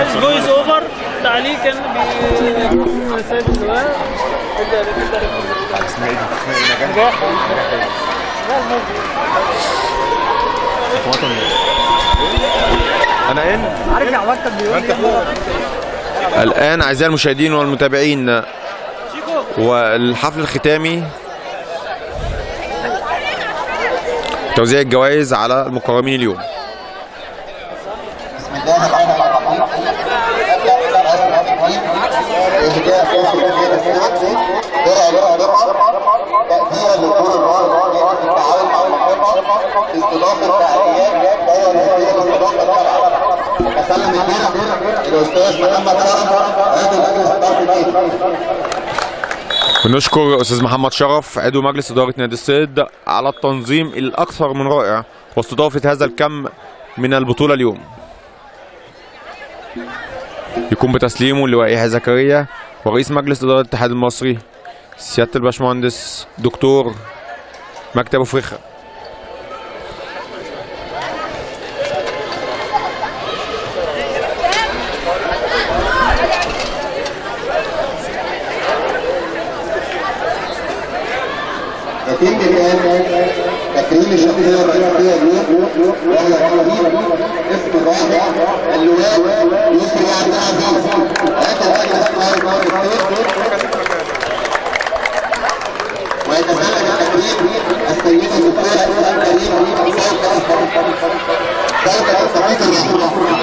عايز فويس اوفر تعليق كان بيكون سايب الجوال اسمها ايه دي؟ اسمها ايه نجاح؟ وطني انا ان ارجع مكتب بيقول لي الآن أعزائي المشاهدين والمتابعين والحفل الختامي توزيع الجوائز على المقرمين اليوم الاستاذ محمد شرف عضو مجلس اداره النادي بنشكر أستاذ محمد شرف عضو مجلس إدارة نادي الصيد على التنظيم الأكثر من رائع واستضافة هذا الكم من البطولة اليوم يكون بتسليمه لواء يحيى زكريا ورئيس مجلس إدارة الاتحاد المصري سيادة الباشمهندس دكتور مكتب أفريقيا يتم الان تكريم الشخصيه الرئيسيه اليوم وهي تكريم اسم الرائع اللواء يسري عبد العزيز هذا مجلس اداره ويتسلم التكريم السيده الدكتوره اسراء كريم سيده الخميس الشورى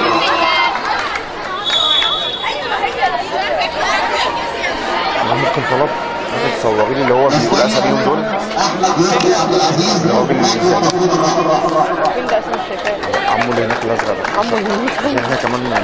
ممكن طلب ممكن تصوري لي اللي هو بيقول أساميهم دول احمد يسري عبد العزيز الراجل اللي مجلس مفروض الرائع فين ده اسمه الشيخان عمو اللي هناك الأزرق ده. عمو هناك عشان احنا كمان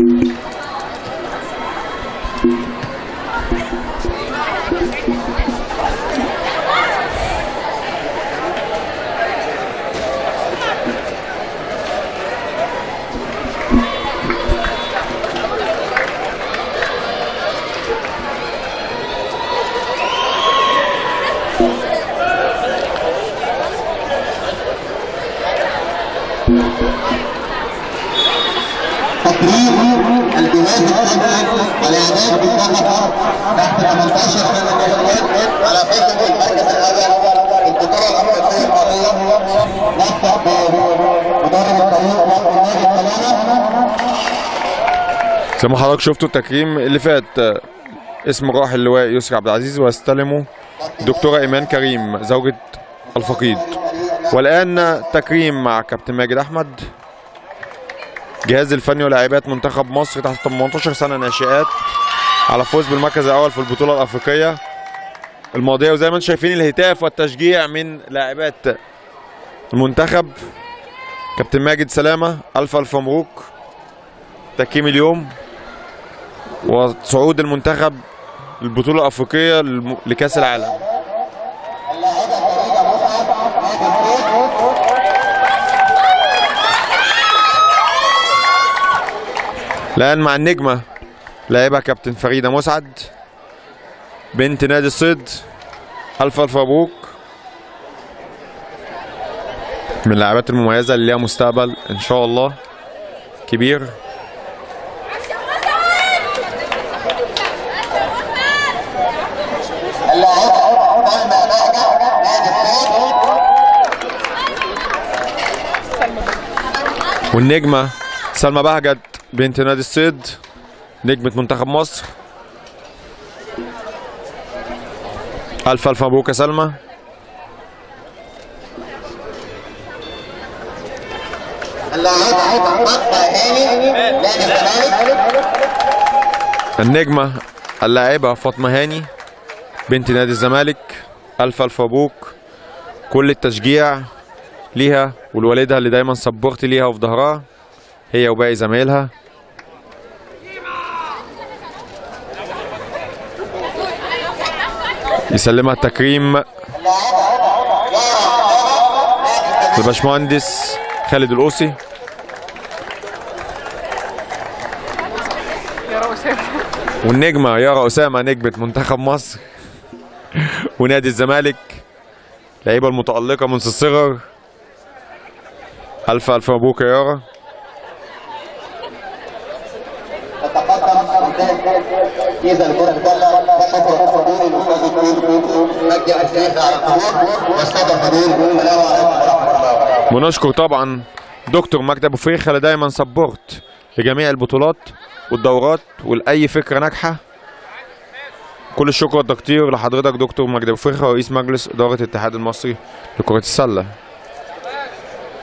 تكريم الجهاز الفني والاعداد بالنفقه تحت 18 سنه من على فكره المركز الاول في البطوله الافريقيه الماضيه نفق بمدرب الفريق والنادي الثلاثه زي ما حضرتك شفتوا التكريم اللي فات آه، اسم راحل اللواء يسري عبد العزيز واستلمه دكتورة إيمان كريم زوجة الفقيد والآن تكريم مع كابتن ماجد أحمد جهاز الفني ولاعبات منتخب مصر تحت 18 سنة ناشئات على فوز بالمركز الأول في البطولة الأفريقية الماضية وزي ما انتم شايفين الهتاف والتشجيع من لاعبات المنتخب كابتن ماجد سلامة ألف ألف مبروك تكريم اليوم وصعود المنتخب البطولة الأفريقية للم- لكأس العالم الآن مع النجمة لاعبها كابتن فريدة مسعد بنت نادي الصيد ألف ألف مبروك من اللاعبات المميزة اللي ليها مستقبل إن شاء الله كبير اللاعب سلمى بهجه نادي الصيد والنجمة سلمى بهجت بنت نادي الصيد نجمة منتخب مصر ألف ألف مبروك يا سلمى اللاعب فاطمه هاني نادي الزمالك النجمة اللاعبة فاطمة هاني بنت نادي الزمالك ألف ألف مبروك كل التشجيع ليها ولوالدها اللي دايما سبورت ليها وفي ظهرها هي وباقي زمايلها يسلمها التكريم الباشمهندس خالد القوسي يا روسان والنجمة يارا أسامة نجمة منتخب مصر ونادي الزمالك لعيبة المتألقة منذ الصغر ألف ألف مبروك يا يارا تتقدم ممتاز جيزه لكره السله الشكر الحضوري للاستاذ مجدي عزيز على الحضور والساده الحضور السلام عليكم ورحمه الله وبركاته بنشكر طبعا دكتور مجدي ابو فريخه اللي دايما سبورت لجميع البطولات والدورات ولاي فكره ناجحه كل الشكر والتقدير لحضرتك دكتور مجدي ابو فريخه رئيس مجلس اداره الاتحاد المصري لكره السله